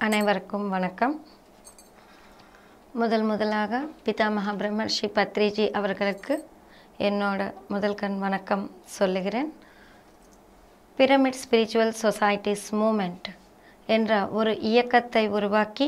அனைவருக்கும் வணக்கம் முதல் முதலாக பிதாமகா பிரம்மர்ஷி பத்ரிஜி அவர்களுக்கு என்னோட முதல் கண் வணக்கம் சொல்லுகிறேன் பிரமிட் ஸ்பிரிச்சுவல் சொசைட்டிஸ் மூமெண்ட் என்ற ஒரு இயக்கத்தை உருவாக்கி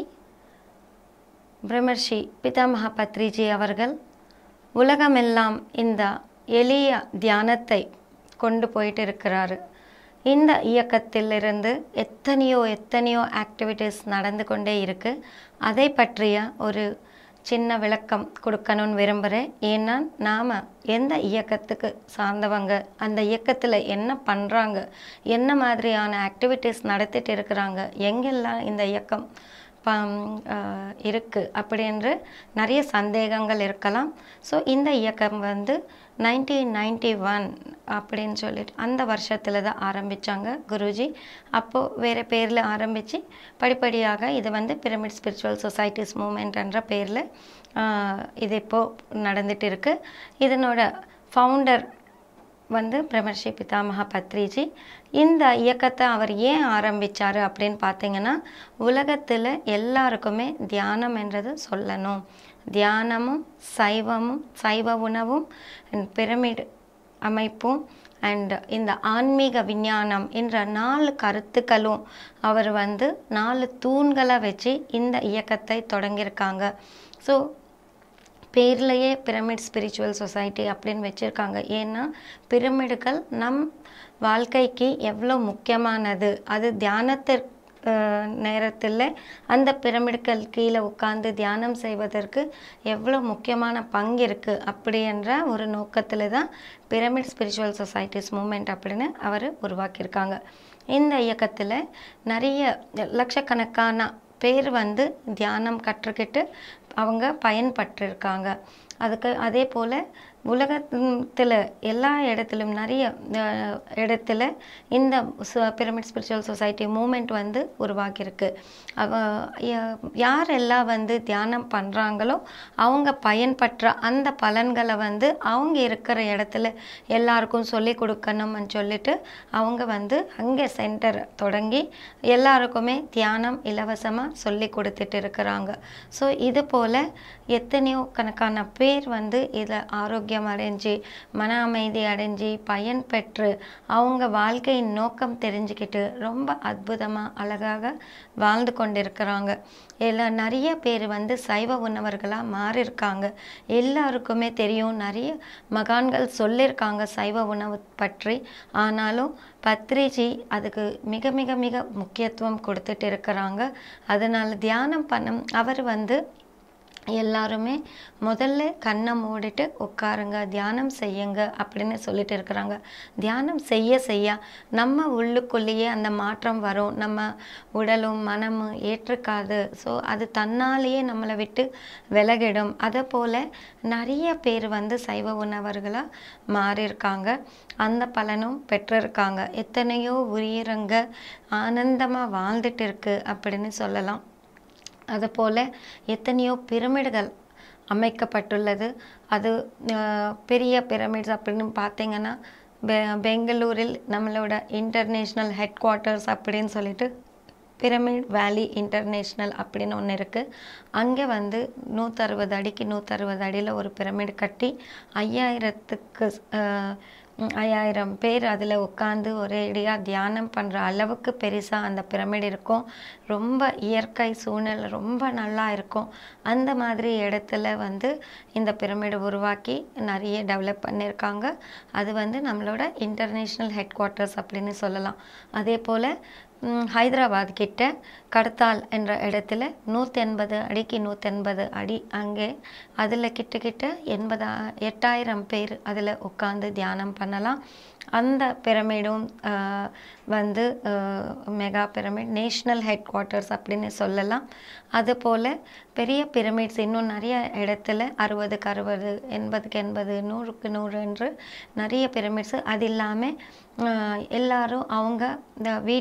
பிரம்மர்ஷி பிதாமகா பத்ரிஜி அவர்கள் உலகமெல்லாம் இந்த எளிய தியானத்தை கொண்டு போயிட்டு இருக்கிறாரு இந்த இயக்கத்திலிருந்து எத்தனையோ எத்தனையோ ஆக்டிவிட்டீஸ் நடந்து கொண்டே இருக்கு அதை பற்றிய ஒரு சின்ன விளக்கம் கொடுக்கணும்னு விரும்புகிறேன் ஏன்னா நாம் எந்த இயக்கத்துக்கு சார்ந்தவங்க அந்த இயக்கத்தில் என்ன பண்ணுறாங்க என்ன மாதிரியான ஆக்டிவிட்டீஸ் நடத்திட்டு இருக்கிறாங்க எங்கெல்லாம் இந்த இயக்கம் இருக்குது அப்படின்று நிறைய சந்தேகங்கள் இருக்கலாம் ஸோ இந்த இயக்கம் வந்து நைன்டீன் நைன்டி ஒன் அப்படின்னு சொல்லிட்டு அந்த வருஷத்தில் தான் ஆரம்பித்தாங்க குருஜி அப்போது வேறு பேரில் ஆரம்பித்து படிப்படியாக இது வந்து பிரமிட் ஸ்பிரிச்சுவல் சொசைட்டிஸ் மூமெண்ட்ன்ற பேரில் இது இப்போது நடந்துட்டு இருக்கு இதனோட ஃபவுண்டர் வந்து பிரம்மர்ஷி பிதாமகா பத்ரிஜி இந்த இயக்கத்தை அவர் ஏன் ஆரம்பித்தார் அப்படின்னு பார்த்தீங்கன்னா உலகத்தில் எல்லாருக்குமே தியானம் என்றது சொல்லணும் தியானமும் சைவமும் சைவ உணவும் பிரமிட் அமைப்பும் அண்ட் இந்த ஆன்மீக விஞ்ஞானம் என்ற நாலு கருத்துக்களும் அவர் வந்து நாலு தூண்களை வச்சு இந்த இயக்கத்தை தொடங்கியிருக்காங்க ஸோ பேர்லேயே பிரமிட் ஸ்பிரிச்சுவல் சொசைட்டி அப்படின்னு வச்சுருக்காங்க ஏன்னா பிரமிடுகள் நம் வாழ்க்கைக்கு எவ்வளோ முக்கியமானது அது தியானத்திற்கு நேரத்தில் அந்த பிரமிடுகள் கீழே உட்காந்து தியானம் செய்வதற்கு எவ்வளோ முக்கியமான பங்கு இருக்குது அப்படி என்ற ஒரு நோக்கத்தில் தான் பிரமிட் ஸ்பிரிச்சுவல் சொசைட்டிஸ் மூமெண்ட் அப்படின்னு அவர் உருவாக்கியிருக்காங்க இந்த இயக்கத்தில் நிறைய லட்சக்கணக்கான பேர் வந்து தியானம் கற்றுக்கிட்டு அவங்க பயன்பட்டிருக்காங்க அதுக்கு அதே போல் உலகத்தில் எல்லா இடத்துலையும் நிறைய இடத்துல இந்த பிரமிட் ஸ்பிரிச்சுவல் சொசைட்டி மூமெண்ட் வந்து உருவாக்கியிருக்கு அவ யாரெல்லாம் வந்து தியானம் பண்ணுறாங்களோ அவங்க பயன்பற்ற அந்த பலன்களை வந்து அவங்க இருக்கிற இடத்துல எல்லாருக்கும் சொல்லி கொடுக்கணும்னு சொல்லிட்டு அவங்க வந்து அங்கே சென்டர் தொடங்கி எல்லாருக்குமே தியானம் இலவசமாக சொல்லி கொடுத்துட்டு இருக்கிறாங்க ஸோ இது போல் எத்தனையோ கணக்கான பேர் வந்து இதில் ஆரோக்கியம் அடைஞ்சு மன அமைதி அடைஞ்சு பயன் பெற்று அவங்க வாழ்க்கையின் நோக்கம் தெரிஞ்சுக்கிட்டு ரொம்ப அற்புதமாக அழகாக வாழ்ந்து கொண்டிருக்கிறாங்க எல்லா நிறைய பேர் வந்து சைவ உணவர்களாக மாறியிருக்காங்க எல்லாருக்குமே தெரியும் நிறைய மகான்கள் சொல்லியிருக்காங்க சைவ உணவு பற்றி ஆனாலும் பத்ரிஜி அதுக்கு மிக மிக மிக முக்கியத்துவம் கொடுத்துட்டு இருக்கிறாங்க அதனால் தியானம் பண்ண அவர் வந்து எல்லாருமே முதல்ல கண்ணை மூடிட்டு உட்காருங்க தியானம் செய்யுங்க அப்படின்னு சொல்லிட்டு இருக்கிறாங்க தியானம் செய்ய செய்ய நம்ம உள்ளுக்குள்ளேயே அந்த மாற்றம் வரும் நம்ம உடலும் மனமும் ஏற்றுக்காது ஸோ அது தன்னாலேயே நம்மளை விட்டு விலகிடும் அதை போல் நிறைய பேர் வந்து சைவ உணவர்களாக மாறியிருக்காங்க அந்த பலனும் பெற்றிருக்காங்க எத்தனையோ உயிரங்க ஆனந்தமாக வாழ்ந்துட்டு இருக்கு அப்படின்னு சொல்லலாம் அதுபோல் எத்தனையோ பிரமிடுகள் அமைக்கப்பட்டுள்ளது அது பெரிய பிரமிட்ஸ் அப்படின்னு பார்த்தீங்கன்னா பெ பெங்களூரில் நம்மளோட இன்டர்நேஷ்னல் ஹெட் குவார்ட்டர்ஸ் அப்படின்னு சொல்லிட்டு பிரமிட் வேலி இன்டர்நேஷ்னல் அப்படின்னு ஒன்று இருக்குது அங்கே வந்து நூற்றறுபது அடிக்கு நூற்றறுபது அடியில் ஒரு பிரமிட் கட்டி ஐயாயிரத்துக்கு ஐயாயிரம் பேர் அதில் உட்காந்து ஒரேடியாக தியானம் பண்ணுற அளவுக்கு பெருசாக அந்த பிரமிட் இருக்கும் ரொம்ப இயற்கை சூழ்நிலை ரொம்ப நல்லா இருக்கும் அந்த மாதிரி இடத்துல வந்து இந்த பிரமிடை உருவாக்கி நிறைய டெவலப் பண்ணியிருக்காங்க அது வந்து நம்மளோட இன்டர்நேஷ்னல் ஹெட் குவார்ட்டர்ஸ் அப்படின்னு சொல்லலாம் அதே போல் ஹைதராபாத் கிட்ட கடத்தால் என்ற இடத்துல நூற்றி எண்பது அடிக்கு நூற்றி எண்பது அடி அங்கே அதில் கிட்ட கிட்ட எண்பதா எட்டாயிரம் பேர் அதில் உட்காந்து தியானம் பண்ணலாம் அந்த பிரமிடும் வந்து mega pyramid national headquarters அப்படின்னு சொல்லலாம் அதுபோல் பெரிய பிரமிட்ஸ் இன்னும் நிறைய இடத்துல அறுபதுக்கு அறுபது எண்பதுக்கு எண்பது நூறுக்கு நூறு என்று நிறைய பிரமிட்ஸு அது இல்லாமல் எல்லாரும் அவங்க இந்த வீட்டில் மொ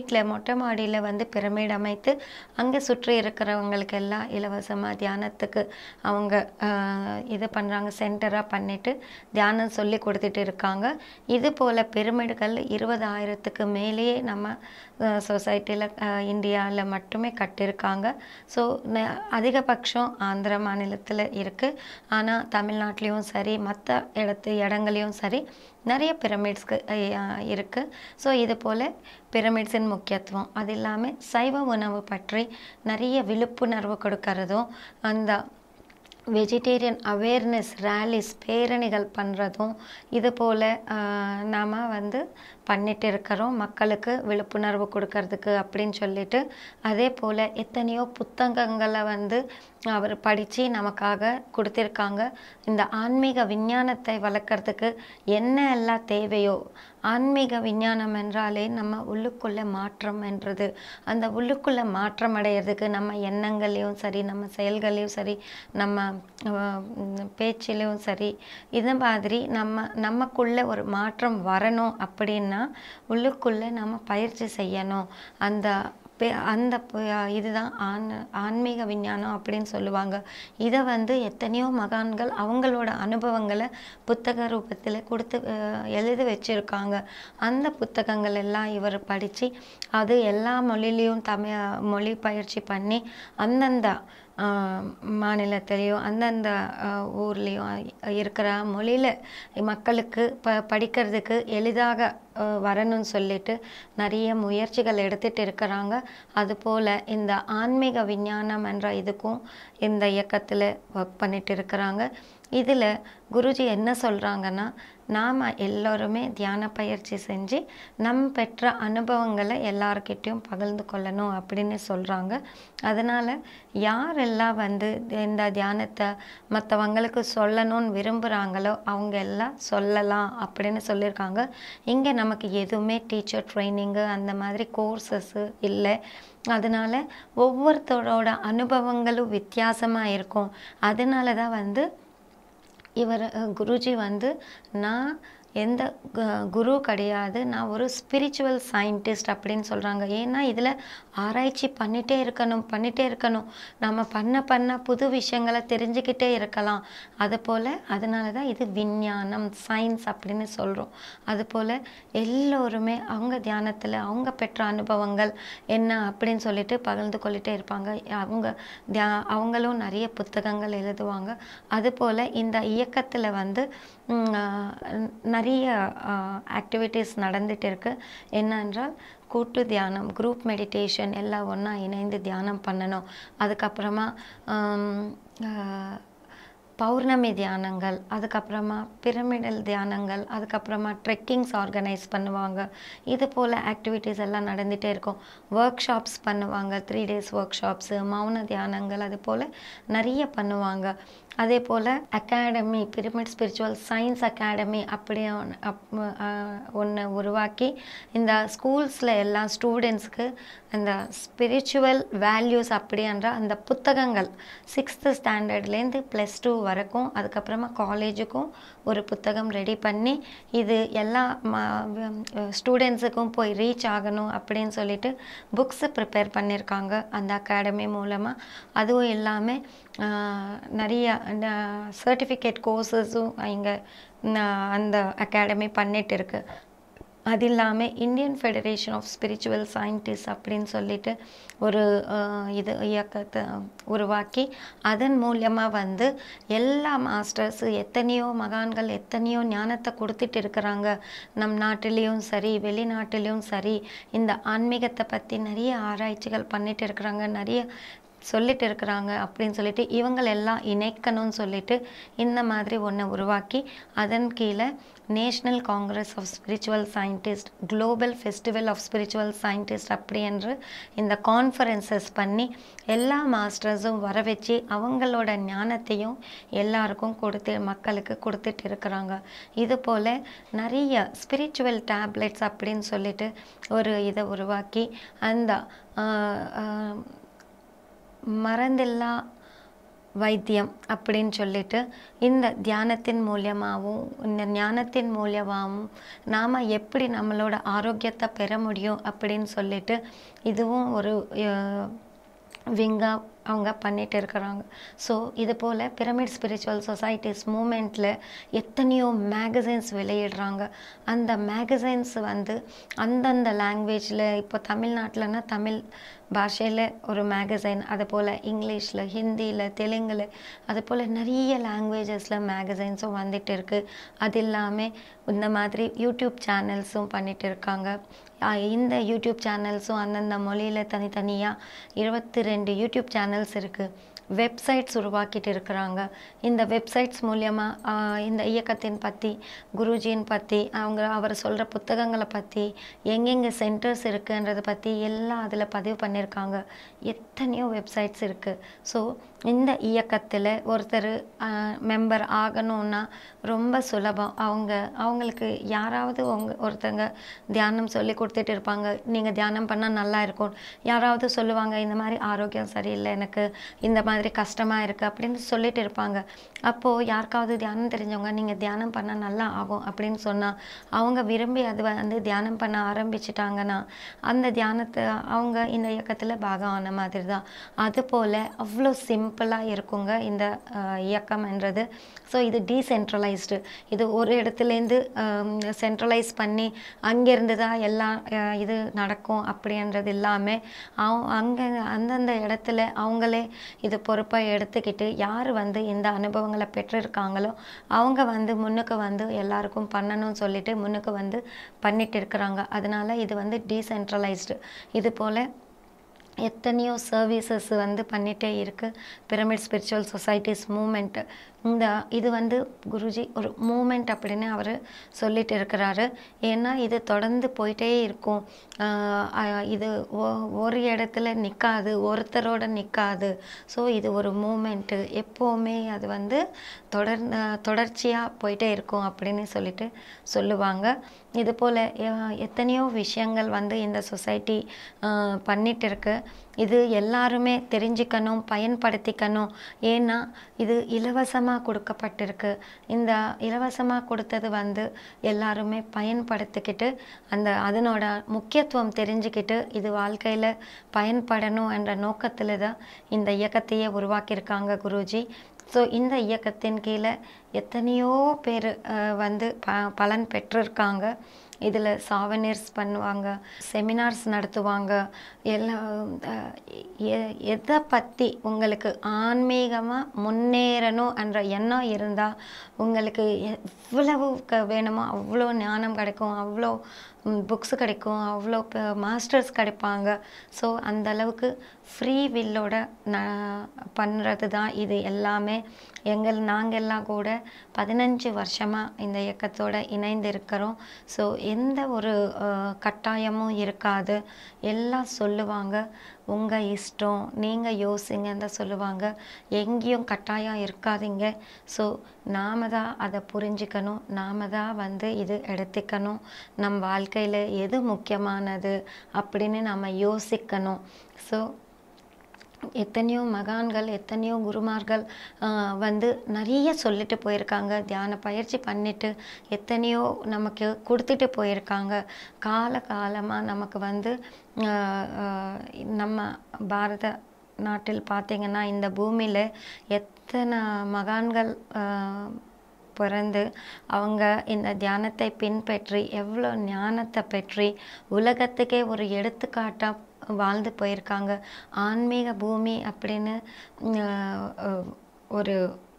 மொட்டை மாடியில் வந்து பிரமிட் அமைத்து அங்கே சுற்றி இருக்கிறவங்களுக்கு எல்லாம் இலவசமாக தியானத்துக்கு அவங்க ஆஹ், இது பண்ணுறாங்க சென்டராக பண்ணிட்டு தியானம் சொல்லி கொடுத்துட்டு இருக்காங்க இது போல் பிரமிடுகள் இருபதாயிரத்துக்கு மேலேயே நம்ம சொசைட்டியில் இந்தியாவில் மட்டுமே கட்டியிருக்காங்க ஸோ அதிகபட்சம் ஆந்திர மாநிலத்தில் இருக்குது ஆனால் தமிழ்நாட்டிலையும் சரி மற்ற இடத்து இடங்களையும் சரி நிறைய பிரமிட்ஸ்க்கு இருக்குது ஸோ இது போல் பிரமிட்ஸின் முக்கியத்துவம் அது இல்லாமல் சைவ உணவு பற்றி நிறைய விழிப்புணர்வு கொடுக்கறதும் அந்த வெஜிடேரியன் அவேர்னஸ் ரேலிஸ் பேரணிகள் பண்ணுறதும் இது போல் நாம் வந்து பண்ணிட்டு இருக்கிறோம் மக்களுக்கு விழிப்புணர்வு கொடுக்கறதுக்கு அப்படின்னு சொல்லிட்டு அதே போல் எத்தனையோ புத்தகங்களை வந்து அவர் படித்து நமக்காக கொடுத்துருக்காங்க இந்த ஆன்மீக விஞ்ஞானத்தை வளர்க்குறதுக்கு என்ன எல்லாம் தேவையோ ஆன்மீக விஞ்ஞானம் என்றாலே நம்ம உள்ளுக்குள்ள மாற்றம் என்றது அந்த உள்ளுக்குள்ள மாற்றம் அடையிறதுக்கு நம்ம எண்ணங்கள்லையும் சரி நம்ம செயல்கள்லையும் சரி நம்ம அஹ், உம், பேச்சிலையும் சரி இது மாதிரி நம்ம நமக்குள்ள ஒரு மாற்றம் வரணும் அப்படின்னா உள்ளுக்குள்ள நம்ம பயிற்சி செய்யணும் அந்த பே- அந்த ப- இதுதான் ஆன் ஆன்மீக விஞ்ஞானம் அப்படின்னு சொல்லுவாங்க இதை வந்து எத்தனையோ மகான்கள் அவங்களோட அனுபவங்களை புத்தக ரூபத்தில் கொடுத்து அஹ், எழுதி வச்சிருக்காங்க அந்த புத்தகங்கள் எல்லாம் இவர் படித்து அது எல்லா மொழியிலையும் தமிழ் மொழி பயிற்சி பண்ணி அந்தந்த ஆஹ், மாநிலத்திலையும் அந்தந்த ஆஹ், ஊர்லேயும் இருக்கிற மொழியில் மக்களுக்கு ப படிக்கிறதுக்கு எளிதாக ஆஹ், வரணும்னு சொல்லிட்டு நிறைய முயற்சிகள் எடுத்துட்டு இருக்கிறாங்க அதுபோல் இந்த ஆன்மீக விஞ்ஞானம் என்ற இதுக்கும் இந்த இயக்கத்தில் ஒர்க் பண்ணிட்டு இருக்கிறாங்க இதில் குருஜி என்ன சொல்கிறாங்கன்னா நாம் எல்லோருமே தியான பயிற்சி செஞ்சு நம் பெற்ற அனுபவங்களை எல்லார்கிட்டயும் பகிர்ந்து கொள்ளணும் அப்படின்னு சொல்கிறாங்க அதனால் யாரெல்லாம் வந்து இந்த தியானத்தை மற்றவங்களுக்கு சொல்லணும்னு விரும்புகிறாங்களோ அவங்க எல்லாம் சொல்லலாம் அப்படின்னு சொல்லியிருக்காங்க இங்கே நமக்கு எதுவுமே டீச்சர் ட்ரைனிங்கு அந்த மாதிரி கோர்சஸ்ஸு இல்லை அதனால ஒவ்வொருத்தரோட அனுபவங்களும் வித்தியாசமாக இருக்கும் அதனால தான் வந்து இவர் அஹ், குருஜி வந்து நான் எந்த கு- குரு கிடையாது நான் ஒரு ஸ்பிரிச்சுவல் சயின்டிஸ்ட் அப்படின்னு சொல்கிறாங்க ஏன்னா இதில் ஆராய்ச்சி பண்ணிகிட்டே இருக்கணும் பண்ணிகிட்டே இருக்கணும் நம்ம பண்ண பண்ண புது விஷயங்களை தெரிஞ்சுக்கிட்டே இருக்கலாம் அதுபோல் அதனால தான் இது விஞ்ஞானம் சயின்ஸ் அப்படின்னு சொல்கிறோம் அதுபோல் எல்லோருமே அவங்க தியானத்தில் அவங்க பெற்ற அனுபவங்கள் என்ன அப்படின்னு சொல்லிட்டு பகிர்ந்து கொள்ளிட்டே இருப்பாங்க அவங்க தியா அவங்களும் நிறைய புத்தகங்கள் எழுதுவாங்க அதுபோல் இந்த இயக்கத்தில் வந்து ம், ஆஹ், நிறைய ஆக்டிவிட்டீஸ் நடந்துட்டு இருக்கு என்னென்றால் கூட்டு தியானம் குரூப் மெடிடேஷன் எல்லாம் ஒன்றா இணைந்து தியானம் பண்ணணும் அதுக்கப்புறமா ஆம், ஆஹ், பௌர்ணமி தியானங்கள் அதுக்கப்புறமா பிரமிடல் தியானங்கள் அதுக்கப்புறமா ட்ரெக்கிங்ஸ் ஆர்கனைஸ் பண்ணுவாங்க இது போல் ஆக்டிவிட்டீஸ் எல்லாம் நடந்துகிட்டே இருக்கும் ஒர்க் ஷாப்ஸ் பண்ணுவாங்க த்ரீ டேஸ் ஒர்க் ஷாப்ஸு மௌன தியானங்கள் அது போல் நிறைய பண்ணுவாங்க அதே போல் academy pyramid spiritual science academy அப்படி ஒன்று உருவாக்கி இந்த ஸ்கூல்ஸில் எல்லா ஸ்டூடெண்ட்ஸ்க்கு அந்த ஸ்பிரிச்சுவல் வேல்யூஸ் அப்படின்ற அந்த புத்தகங்கள் சிக்ஸ்த்து ஸ்டாண்டர்ட்லேருந்து ப்ளஸ் டூ வரைக்கும் அதுக்கப்புறமா காலேஜுக்கும் ஒரு புத்தகம் ரெடி பண்ணி இது எல்லா ஸ்டூடெண்ட்ஸுக்கும் போய் ரீச் ஆகணும் அப்படின்னு சொல்லிட்டு புக்ஸு ப்ரிப்பேர் பண்ணியிருக்காங்க அந்த அகாடமி மூலமாக அதுவும் இல்லாமல் நிறைய சர்டிஃபிகேட் கோர்சஸும் இங்கே அந்த அகாடமி பண்ணிட்டு இருக்கு அது இல்லாமல் Indian federation of spiritual scientist அப்படின்னு சொல்லிட்டு ஒரு அஹ், இது இயக்கத்தை உருவாக்கி அதன் மூலியமாக வந்து எல்லா மாஸ்டர்ஸு எத்தனையோ மகான்கள் எத்தனையோ ஞானத்தை கொடுத்துட்டு இருக்கிறாங்க நம் நாட்டிலையும் சரி வெளிநாட்டிலையும் சரி இந்த ஆன்மீகத்தை பற்றி நிறைய ஆராய்ச்சிகள் பண்ணிட்டு இருக்கிறாங்க நிறைய சொல்லிட்டு இருக்கிறாங்க அப்படின்னு சொல்லிட்டு இவங்களெல்லாம் இணைக்கணும்னு சொல்லிட்டு இந்த மாதிரி ஒன்று உருவாக்கி அதன் கீழே national congress of spiritual scientist global festival of spiritual scientist அப்படி என்று இந்த கான்ஃபரன்சஸ் பண்ணி எல்லா மாஸ்டர்ஸும் வர வச்சு அவங்களோட ஞானத்தையும் எல்லாருக்கும் கொடுத்து மக்களுக்கு கொடுத்துட்டு இருக்கிறாங்க இது போல் நிறைய ஸ்பிரிச்சுவல் டேப்லெட்ஸ் அப்படின்னு சொல்லிட்டு ஒரு இதை உருவாக்கி அந்த ஆஹ், ஆஹ், மறந்தில்லா வைத்தியம் அப்படின்னு சொல்லிட்டு இந்த தியானத்தின் மூலியமாகவும் இந்த ஞானத்தின் மூலியமாகவும் நாம் எப்படி நம்மளோட ஆரோக்கியத்தை பெற முடியும் அப்படின்னு சொல்லிட்டு இதுவும் ஒரு விங்காக அவங்க பண்ணிட்டு இருக்கிறாங்க ஸோ இது போல் பிரமிட் ஸ்பிரிச்சுவல் சொசைட்டிஸ் மூமெண்ட்டில் எத்தனையோ மேகசைன்ஸ் வெளியிடுறாங்க அந்த மேகசைன்ஸ் வந்து அந்தந்த லாங்குவேஜில் இப்போ தமிழ்நாட்டிலனா தமிழ் பாஷையில் ஒரு மேகசைன் அது போல் இங்கிலீஷில் ஹிந்தியில் தெலுங்கில் அது போல் நிறைய லாங்குவேஜஸில் மேகசைன்ஸும் வந்துட்டு இருக்குது அது இல்லாமல் இந்த மாதிரி யூடியூப் சேனல்ஸும் பண்ணிட்டு இருக்காங்க ஆஹ் இந்த யூடியூப் சேனல்ஸும் அந்தந்த மொழியில் தனித்தனியாக இருபத்தி ரெண்டு யூடியூப் சேனல்ஸ் இருக்குது வெப்சைட்ஸ் உருவாக்கிட்டு இருக்கிறாங்க இந்த வெப்சைட்ஸ் மூலியமாக இந்த இயக்கத்தின் பற்றி குருஜியின் பற்றி அவங்க அவர் சொல்கிற புத்தகங்களை பற்றி எங்கெங்கே சென்டர்ஸ் இருக்குன்றதை பற்றி எல்லாம் அதில் பதிவு பண்ணியிருக்காங்க எத்தனையோ வெப்சைட்ஸ் இருக்குது ஸோ இந்த இயக்கத்தில் ஒருத்தர் மெம்பர் ஆகணும்னா ரொம்ப சுலபம் அவங்க அவங்களுக்கு யாராவது உங்க ஒருத்தங்க தியானம் சொல்லி கொடுத்துட்டு இருப்பாங்க நீங்கள் தியானம் பண்ணால் நல்லா இருக்கும் யாராவது சொல்லுவாங்க இந்த மாதிரி ஆரோக்கியம் சரியில்லை எனக்கு இந்த மாதிரி கஷ்டமாக இருக்குது அப்படின்னு சொல்லிட்டு இருப்பாங்க அப்போது யாருக்காவது தியானம் தெரிஞ்சவங்க நீங்கள் தியானம் பண்ணால் நல்லா ஆகும் அப்படின்னு சொன்னால் அவங்க விரும்பி அது வந்து தியானம் பண்ண ஆரம்பிச்சிட்டாங்கன்னா அந்த தியானத்தை அவங்க இந்த இயக்கத்தில் பாகம் ஆன மாதிரி தான் அதுபோல் அவ்வளோ சிம்பிளாக இருக்குங்க இந்த அஹ், இயக்கம்ன்றது ஸோ இது டீசென்ட்ரலைஸ்டு இது ஒரு இடத்துலேருந்து சென்ட்ரலைஸ் பண்ணி அங்கேருந்து தான் எல்லாம் அஹ், இது நடக்கும் அப்படின்றது இல்லாமல் அவ அங்கே அந்தந்த இடத்துல அவங்களே இது பொறுப்பை எடுத்துக்கிட்டு யார் வந்து இந்த அனுபவங்களை பெற்றிருக்காங்களோ அவங்க வந்து முன்னுக்கு வந்து எல்லாருக்கும் பண்ணணும்னு சொல்லிட்டு முன்னுக்கு வந்து பண்ணிட்டு இருக்கிறாங்க அதனால இது வந்து டீசென்ட்ரலைஸ்டு இது போல் எத்தனையோ சர்வீசஸ் வந்து பண்ணிகிட்டே இருக்குது பிரமிட் ஸ்பிரிச்சுவல் சொசைட்டிஸ் மூமெண்ட் இந்த இது வந்து குருஜி ஒரு மூமெண்ட் அப்படின்னு அவர் சொல்லிட்டு இருக்கிறாரு ஏன்னா இது தொடர்ந்து போயிட்டே இருக்கும் ஆஹ் ஆஹ் இது ஒ- ஒரு இடத்துல நிற்காது ஒருத்தரோட நிற்காது ஸோ இது ஒரு மூமெண்ட்டு எப்போவுமே அது வந்து தொடர் தொடர்ச்சியாக போயிட்டே இருக்கும் அப்படின்னு சொல்லிட்டு சொல்லுவாங்க இது போல் எத்தனையோ விஷயங்கள் வந்து இந்த சொசைட்டி பண்ணிட்டு இருக்கு இது எல்லாருமே தெரிஞ்சுக்கணும் பயன்படுத்திக்கணும் ஏன்னா இது இலவசமாக கொடுக்கப்பட்டிருக்கு இந்த இலவசமாக கொடுத்தது வந்து எல்லாருமே பயன்படுத்திக்கிட்டு அந்த அதனோட முக்கியத்துவம் தெரிஞ்சுக்கிட்டு இது வாழ்க்கையில் பயன்படணும் என்ற நோக்கத்தில் தான் இந்த இயக்கத்தையே உருவாக்கியிருக்காங்க குருஜி ஸோ இந்த இயக்கத்தின் கீழே எத்தனையோ பேர் வந்து ப பலன் பெற்றிருக்காங்க இதில் சாவனீர்ஸ் பண்ணுவாங்க செமினார்ஸ் நடத்துவாங்க எல்லா அஹ், எ- எதை பற்றி உங்களுக்கு ஆன்மீகமாக முன்னேறணும் என்ற எண்ணம் இருந்தால் உங்களுக்கு எவ்வளவு க வேணுமோ அவ்வளோ ஞானம் கிடைக்கும் அவ்வளோ புக்ஸ் கிடைக்கும் அவ்வளோ மாஸ்டர்ஸ் கிடைப்பாங்க ஸோ அந்த அளவுக்கு ஃப்ரீ வில்லோட ந பண்ணுறது தான் இது எல்லாமே எங்கள் நாங்கள் எல்லாம் கூட பதினஞ்சு வருஷமாக இந்த இயக்கத்தோட இணைந்து இருக்கிறோம் ஸோ எந்த ஒரு அஹ், கட்டாயமும் இருக்காது எல்லாம் சொல்லுவாங்க உங்கள் இஷ்டம் நீங்கள் யோசிங்கன்னு தான் சொல்லுவாங்க எங்கேயும் கட்டாயம் இருக்காதீங்க ஸோ நாம தான் அதை புரிஞ்சுக்கணும் நாம தான் வந்து இது எடுத்துக்கணும் நம் வாழ்க்கையில் எது முக்கியமானது அப்படின்னு நம்ம யோசிக்கணும் ஸோ எத்தனையோ மகான்கள் எத்தனையோ குருமார்கள் ஆஹ், வந்து நிறைய சொல்லிட்டு போயிருக்காங்க தியான பயிற்சி பண்ணிட்டு எத்தனையோ நமக்கு கொடுத்துட்டு போயிருக்காங்க கால காலமாக நமக்கு வந்து ஆஹ், ஆஹ், நம்ம பாரத நாட்டில் பார்த்தீங்கன்னா இந்த பூமியில் எத்தனை மகான்கள் ஆஹ், பிறந்து அவங்க இந்த தியானத்தை பின்பற்றி எவ்வளோ ஞானத்தை பெற்றி உலகத்துக்கே ஒரு எடுத்துக்காட்டாக வாழ்ந்து போயிருக்காங்க ஆன்மீக பூமி அப்படின்னு ஆஹ், ஆஹ், ஒரு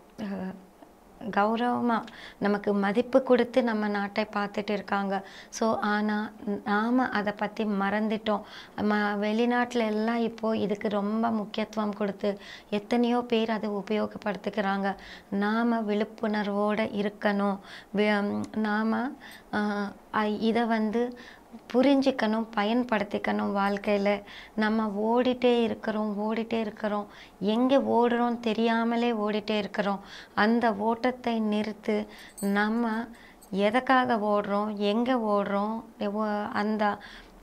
கௌரவமாக நமக்கு மதிப்பு கொடுத்து நம்ம நாட்டை பார்த்துட்டு இருக்காங்க ஸோ ஆனால் நாம் அதை பற்றி மறந்துட்டோம் ம வெளிநாட்டில் எல்லாம் இப்போது இதுக்கு ரொம்ப முக்கியத்துவம் கொடுத்து எத்தனையோ பேர் அதை உபயோகப்படுத்திக்கிறாங்க நாம் விழிப்புணர்வோடு இருக்கணும் நாம் இதை வந்து புரிஞ்சிக்கணும் பயன்படுத்திக்கணும் வாழ்க்கையில் நம்ம ஓடிட்டே இருக்கிறோம் ஓடிட்டே இருக்கிறோம் எங்கே ஓடுறோம் தெரியாமலே ஓடிட்டே இருக்கிறோம் அந்த ஓட்டத்தை நிறுத்து நம்ம எதுக்காக ஓடுறோம் எங்கே ஓடுறோம் எவ்வ- அந்த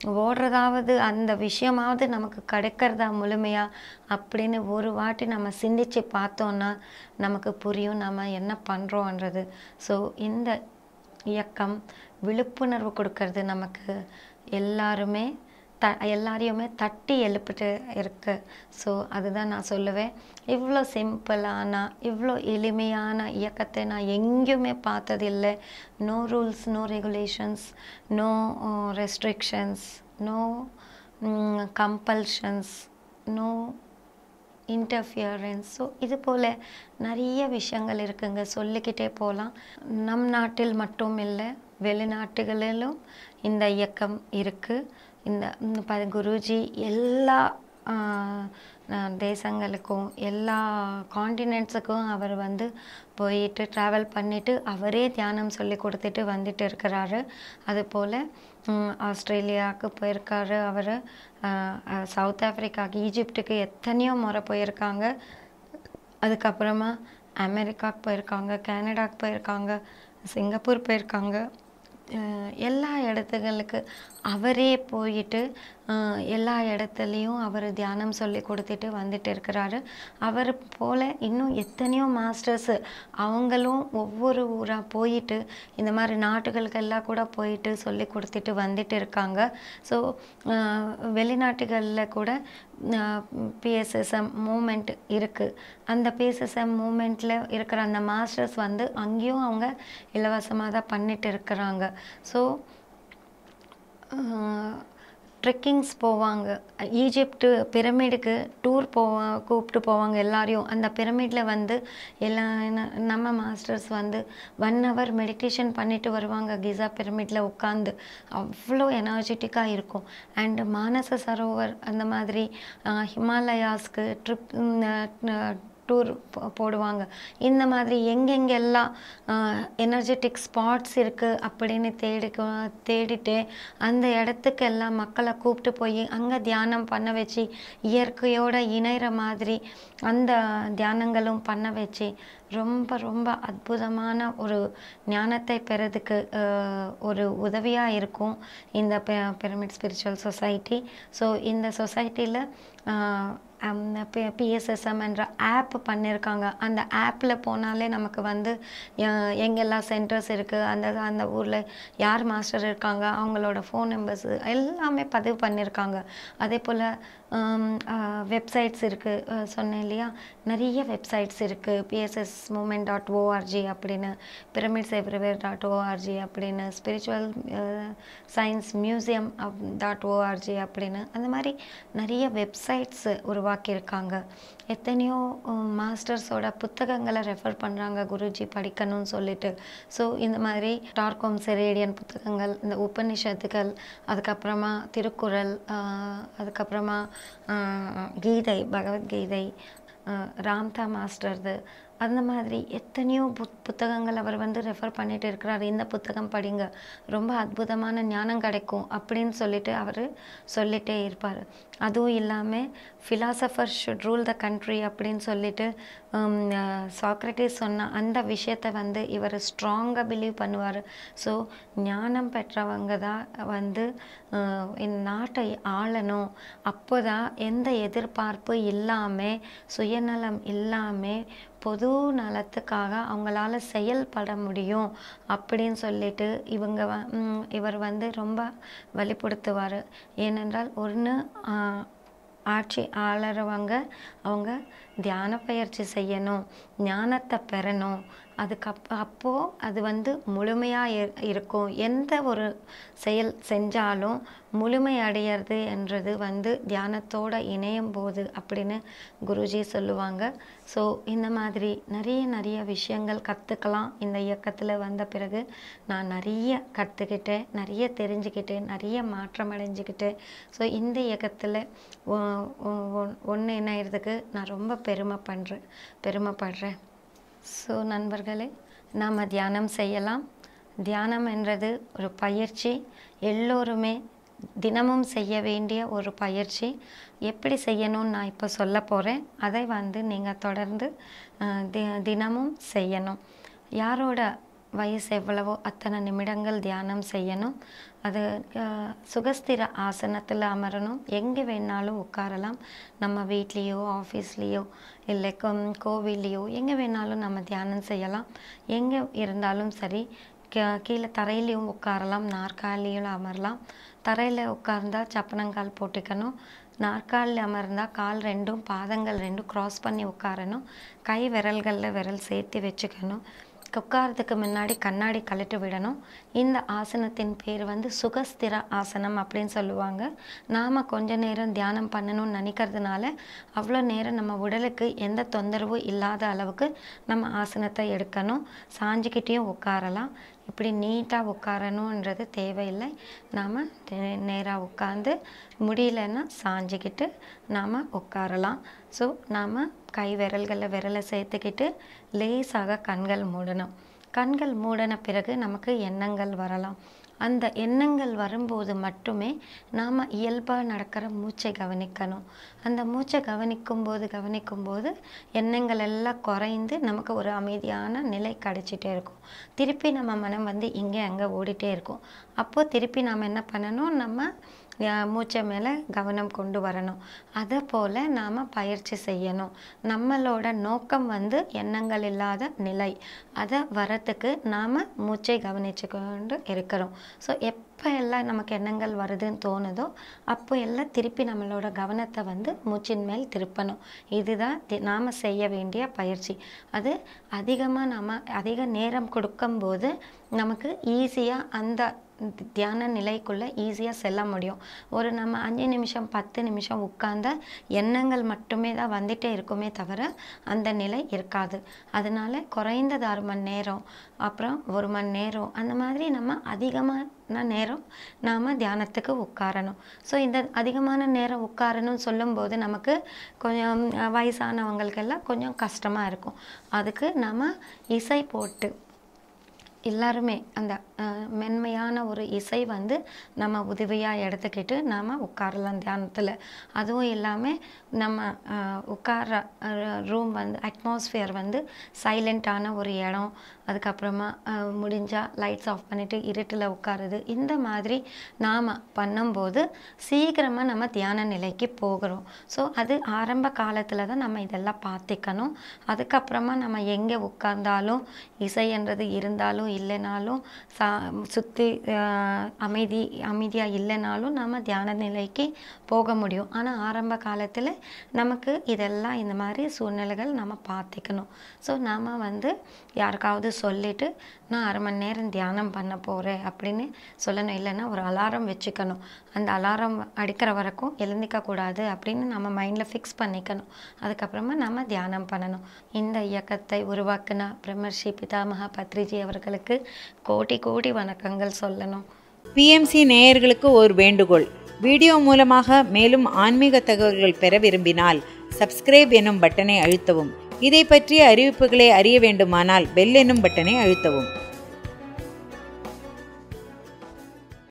ஓடுறதாவது அந்த விஷயமாவது நமக்கு கிடைக்கிறதா முழுமையா அப்படின்னு ஒரு வாட்டி நம்ம சிந்திச்சு பார்த்தோன்னா நமக்கு புரியும் நம்ம என்ன பண்ணுறோன்றது ஸோ இந்த இயக்கம் விழிப்புணர்வு கொடுக்கறது நமக்கு எல்லாருமே த எல்லாரையுமே தட்டி எழுப்பிட்டு இருக்கு ஸோ அதுதான் நான் சொல்லுவேன் இவ்வளோ சிம்பிளான இவ்வளோ எளிமையான இயக்கத்தை நான் எங்கேயுமே பார்த்ததில்லை no rules no regulations no restrictions no compulsions no interference so இது போல் நிறைய விஷயங்கள் இருக்குங்க சொல்லிக்கிட்டே போகலாம் நம் நாட்டில் மட்டும் இல்லை வெளிநாட்டுகளிலும் இந்த இயக்கம் இருக்குது இந்த இந்த ப குருஜி எல்லா ஆஹ், ஆஹ், தேசங்களுக்கும் எல்லா காண்டினென்ட்ஸுக்கும் அவர் வந்து போயிட்டு ட்ராவல் பண்ணிட்டு அவரே தியானம் சொல்லி கொடுத்துட்டு வந்துட்டு இருக்கிறாரு அதுபோல் ம், ஆஸ்திரேலியாவுக்கு போயிருக்காரு அவர் சவுத் ஆஃப்ரிக்காவுக்கு ஈஜிப்டுக்கு எத்தனையோ முறை போயிருக்காங்க அதுக்கப்புறமா அமெரிக்காவுக்கு போயிருக்காங்க கனடாக்கு போயிருக்காங்க சிங்கப்பூர் போயிருக்காங்க அஹ் எல்லா இடத்துகளுக்கு அவரே போயிட்டு அஹ் எல்லா இடத்துலையும் அவர் தியானம் சொல்லி கொடுத்துட்டு வந்துட்டு இருக்கிறாரு அவர் போல் இன்னும் எத்தனையோ மாஸ்டர்ஸு அவங்களும் ஒவ்வொரு ஊராக போயிட்டு இந்த மாதிரி நாட்டுகளுக்கெல்லாம் கூட போயிட்டு சொல்லி கொடுத்துட்டு வந்துட்டு இருக்காங்க ஸோ வெளிநாட்டுகளில் கூட பிஎஸ்எஸ்எம் மூமெண்ட் இருக்குது அந்த பிஎஸ்எஸ்எம் மூமெண்ட்டில் இருக்கிற அந்த மாஸ்டர்ஸ் வந்து அங்கேயும் அவங்க இலவசமாக தான் பண்ணிட்டு இருக்கிறாங்க ஸோ ட்ரெக்கிங்ஸ் போவாங்க ஈஜிப்டு பிரமிடுக்கு டூர் போவா கூப்பிட்டு போவாங்க எல்லாரையும் அந்த பிரமிடில் வந்து எல்லா என்ன- நம்ம மாஸ்டர்ஸ் வந்து ஒன் ஹவர் மெடிடேஷன் பண்ணிட்டு வருவாங்க கிசா பிரமிடில் உட்காந்து அவ்வளோ எனர்ஜெட்டிக்காக இருக்கும் அண்ட் மானச சரோவர் அந்த மாதிரி ஆஹ், ஹிமாலயாஸ்க்கு ட்ரிப் டூர் போடுவாங்க இந்த மாதிரி எங்கெங்கெல்லாம் எனர்ஜெட்டிக் ஸ்பாட்ஸ் இருக்குது அப்படின்னு தேடி தேடிட்டு அந்த இடத்துக்கெல்லாம் மக்களை கூப்பிட்டு போய் அங்கே தியானம் பண்ண வச்சு இயற்கையோட இணைகிற மாதிரி அந்த தியானங்களும் பண்ண வச்சு ரொம்ப ரொம்ப அற்புதமான ஒரு ஞானத்தை பெறதுக்கு அஹ், ஒரு உதவியாக இருக்கும் இந்த பிரமிட் ஸ்பிரிச்சுவல் சொசைட்டி ஸோ இந்த சொசைட்டியில் பிஎஸ்எஸ்எம் என்ற ஆப் பண்ணியிருக்காங்க அந்த ஆப்பில் போனாலே நமக்கு வந்து அஹ், எங்கெல்லாம் சென்டர்ஸ் இருக்குது அந்த அந்த ஊரில் யார் மாஸ்டர் இருக்காங்க அவங்களோட ஃபோன் நம்பர்ஸ் எல்லாமே பதிவு பண்ணியிருக்காங்க அதே போல் வெப்சைட்ஸ் இருக்குது சொன்னேன் இல்லையா நிறைய வெப்சைட்ஸ் இருக்குது பிஎஸ்எஸ் மூமெண்ட் டாட் ஓஆர்ஜி அப்படின்னு பிரமிட்ஸ் எவ்ரிவேர் டாட் ஓஆர்ஜி அப்படின்னு spiritual science museum dot ORG அப்படின்னு அந்த மாதிரி நிறைய வெப்சைட்ஸ் உருவாக்கியிருக்காங்க எத்தனையோ மாஸ்டர்ஸோட புத்தகங்களை ரெஃபர் பண்ணுறாங்க குருஜி படிக்கணும்னு சொல்லிட்டு ஸோ இந்த மாதிரி டார்கோம் செரேடியன் புத்தகங்கள் இந்த உபநிஷத்துகள் அதுக்கப்புறமா திருக்குறள் ஆஹ், அதுக்கப்புறமா ஆஹ், கீதை பகவத்கீதை ஆஹ், ராம்தா மாஸ்டர்து அந்த மாதிரி எத்தனையோ புத் புத்தகங்கள் அவர் வந்து ரெஃபர் பண்ணிட்டு இருக்கிறார் இந்த புத்தகம் படிங்க ரொம்ப அற்புதமான ஞானம் கிடைக்கும் அப்படின்னு சொல்லிட்டு அவர் சொல்லிட்டே இருப்பார் அதுவும் இல்லாமல் philosopher should rule the country அப்படின்னு சொல்லிட்டு சாக்ரட்டிஸ் சொன்ன அந்த விஷயத்தை வந்து இவர் ஸ்ட்ராங்காக பிலீவ் பண்ணுவார் ஸோ ஞானம் பெற்றவங்க தான் வந்து அஹ், இந்த நாட்டை ஆளணும் அப்போ தான் எந்த எதிர்பார்ப்பு இல்லாமல் சுயநலம் இல்லாமல் பொது நலத்துக்காக அவங்களால செயல்பட முடியும் அப்படின்னு சொல்லிட்டு இவங்க வ- ம், இவர் வந்து ரொம்ப வலிப்படுத்துவார் ஏனென்றால் ஒன்று ஆட்சி ஆளறவங்க அவங்க தியான பயிற்சி செய்யணும் ஞானத்தை பெறணும் அதுக்கப் அப்போது அது வந்து முழுமையாக இருக்கும் எந்த ஒரு செயல் செஞ்சாலும் முழுமை அடையிறது என்றது வந்து தியானத்தோட இணையும் போது அப்படின்னு குருஜி சொல்லுவாங்க ஸோ இந்த மாதிரி நிறைய நிறைய விஷயங்கள் கற்றுக்கலாம் இந்த இயக்கத்தில் வந்த பிறகு நான் நிறைய கற்றுக்கிட்டேன் நிறைய தெரிஞ்சுக்கிட்டேன் நிறைய மாற்றம் அடைஞ்சுக்கிட்டேன் ஸோ இந்த இயக்கத்தில் ஒன்று இணையறதுக்கு நான் ரொம்ப பெருமை பண்ணுறேன் பெருமைப்படுறேன் ஸோ நண்பர்களே நாம் தியானம் செய்யலாம் தியானம் என்றது ஒரு பயிற்சி எல்லோருமே தினமும் செய்ய வேண்டிய ஒரு பயிற்சி எப்படி செய்யணும்னு நான் இப்போ சொல்ல போகிறேன் அதை வந்து நீங்கள் தொடர்ந்து அஹ், தி தினமும் செய்யணும் யாரோட வயசு எவ்வளவோ அத்தனை நிமிடங்கள் தியானம் செய்யணும் அது அஹ், சுகஸ்திர ஆசனத்தில் அமரணும் எங்கே வேணாலும் உட்காரலாம் நம்ம வீட்லேயோ ஆஃபீஸ்லேயோ இல்லை கொ- கோவில்லையோ எங்கே வேணாலும் நம்ம தியானம் செய்யலாம் எங்கே இருந்தாலும் சரி கீ- கீழே தரையிலையும் உட்காரலாம் நாற்காலியில் அமரலாம் தரையில் உட்கார்ந்தா சப்பனங்கால் போட்டுக்கணும் நாற்காலில் அமர்ந்தா கால் ரெண்டும் பாதங்கள் ரெண்டும் கிராஸ் பண்ணி உட்காரணும் கை விரல்களில் விரல் சேர்த்து வச்சுக்கணும் உட்காரத்துக்கு முன்னாடி கண்ணாடி கழட்டி விடணும் இந்த ஆசனத்தின் பேர் வந்து சுகஸ்திர ஆசனம் அப்படின்னு சொல்லுவாங்க நாம் கொஞ்ச நேரம் தியானம் பண்ணணும்னு நினைக்கிறதுனால அவ்வளோ நேரம் நம்ம உடலுக்கு எந்த தொந்தரவும் இல்லாத அளவுக்கு நம்ம ஆசனத்தை எடுக்கணும் சாஞ்சிக்கிட்டேயும் உட்காரலாம் இப்படி நீட்டாக உட்காரணுன்றது தேவையில்லை நாம் நேராக உட்காந்து முடியலன்னா சாஞ்சிக்கிட்டு நாம் உட்காரலாம் ஸோ நாம் கை விரல்களில் விரலை சேர்த்துக்கிட்டு லேசாக கண்கள் மூடணும் கண்கள் மூடின பிறகு நமக்கு எண்ணங்கள் வரலாம் அந்த எண்ணங்கள் வரும்போது மட்டுமே நாம் இயல்பாக நடக்கிற மூச்சை கவனிக்கணும் அந்த மூச்சை கவனிக்கும் போது கவனிக்கும் போது எண்ணங்கள் எல்லாம் குறைந்து நமக்கு ஒரு அமைதியான நிலை கிடைச்சிட்டே இருக்கும் திருப்பி நம்ம மனம் வந்து இங்கே அங்கே ஓடிட்டே இருக்கும் அப்போது திருப்பி நாம் என்ன பண்ணணும் நம்ம அஹ், மூச்சை மேலே கவனம் கொண்டு வரணும் அதை போல் நாம் பயிற்சி செய்யணும் நம்மளோட நோக்கம் வந்து எண்ணங்கள் இல்லாத நிலை அதை வரத்துக்கு நாம் மூச்சை கவனிச்சு கொண்டு இருக்கிறோம் ஸோ எப்போ எல்லாம் நமக்கு எண்ணங்கள் வருதுன்னு தோணுதோ அப்போ எல்லாம் திருப்பி நம்மளோட கவனத்தை வந்து மூச்சின் மேல் திருப்பணும் இதுதான் தி- நாம செய்ய வேண்டிய பயிற்சி அது அதிகமாக நாம் அதிக நேரம் கொடுக்கும்போது நமக்கு ஈஸியாக அந்த தி- தியான நிலைக்குள்ளே ஈஸியாக செல்ல முடியும் ஒரு நம்ம அஞ்சு நிமிஷம் பத்து நிமிஷம் உட்கார்ந்த எண்ணங்கள் மட்டுமே தான் வந்துட்டே இருக்குமே தவிர அந்த நிலை இருக்காது அதனால குறைந்தது அரை மணி நேரம் அப்புறம் ஒரு மணி நேரம் அந்த மாதிரி நம்ம அதிகமான நேரம் நாம் தியானத்துக்கு உட்காரணும் ஸோ இந்த அதிகமான நேரம் உட்காரணும்னு சொல்லும்போது நமக்கு கொஞ்சம் அஹ், வயசானவங்களுக்கெல்லாம் கொஞ்சம் கஷ்டமாக இருக்கும் அதுக்கு நம்ம இசை போட்டு எல்லாருமே அந்த அஹ், மென்மையான ஒரு இசை வந்து நம்ம உதவியாக எடுத்துக்கிட்டு நாம் உட்காரலாம் தியானத்தில் அதுவும் இல்லாமல் நம்ம அஹ், உட்கார்ற ரூம் வந்து அட்மாஸ்ஃபியர் வந்து சைலண்ட்டான ஒரு இடம் அதுக்கப்புறமா அஹ், முடிஞ்சா லைட்ஸ் ஆஃப் பண்ணிவிட்டு இருட்டில் உட்காருது இந்த மாதிரி நாம் பண்ணும்போது சீக்கிரமாக நம்ம தியான நிலைக்கு போகிறோம் ஸோ அது ஆரம்ப காலத்தில் தான் நம்ம இதெல்லாம் பார்த்துக்கணும் அதுக்கப்புறமா நம்ம எங்கே உட்கார்ந்தாலும் இசைன்றது இருந்தாலும் இல்லைனாலும் சா சுற்றி அமைதி அமைதியாக இல்லைனாலும் நம்ம தியான நிலைக்கு போக முடியும் ஆனால் ஆரம்ப காலத்தில் நமக்கு இதெல்லாம் இந்த மாதிரி சூழ்நிலைகள் நம்ம பார்த்துக்கணும் ஸோ நாம் வந்து யாருக்காவது சொல்லிட்டு நான் அரை மணி நேரம் தியானம் பண்ண போகிறேன் அப்படின்னு சொல்லணும் இல்லைன்னா ஒரு அலாரம் வச்சுக்கணும் அந்த அலாரம் அடிக்கிற வரைக்கும் எழுந்திக்க கூடாது அப்படின்னு நம்ம மைண்டில் ஃபிக்ஸ் பண்ணிக்கணும் அதுக்கப்புறமா நம்ம தியானம் பண்ணணும் இந்த இயக்கத்தை உருவாக்குன பிரம்மர்ஷி பிதாமகா பத்ரிஜி அவர்களுக்கு கோடி கோடி வணக்கங்கள் சொல்லணும் பிஎம்சி நேயர்களுக்கு ஒரு வேண்டுகோள் வீடியோ மூலமாக மேலும் ஆன்மீக தகவல்கள் பெற விரும்பினால் சப்ஸ்கிரைப் எனும் பட்டனை அழுத்தவும் இதை பற்றிய அறிவிப்புகளை அறிய வேண்டுமானால் பெல் எனும் பட்டனை அழுத்தவும்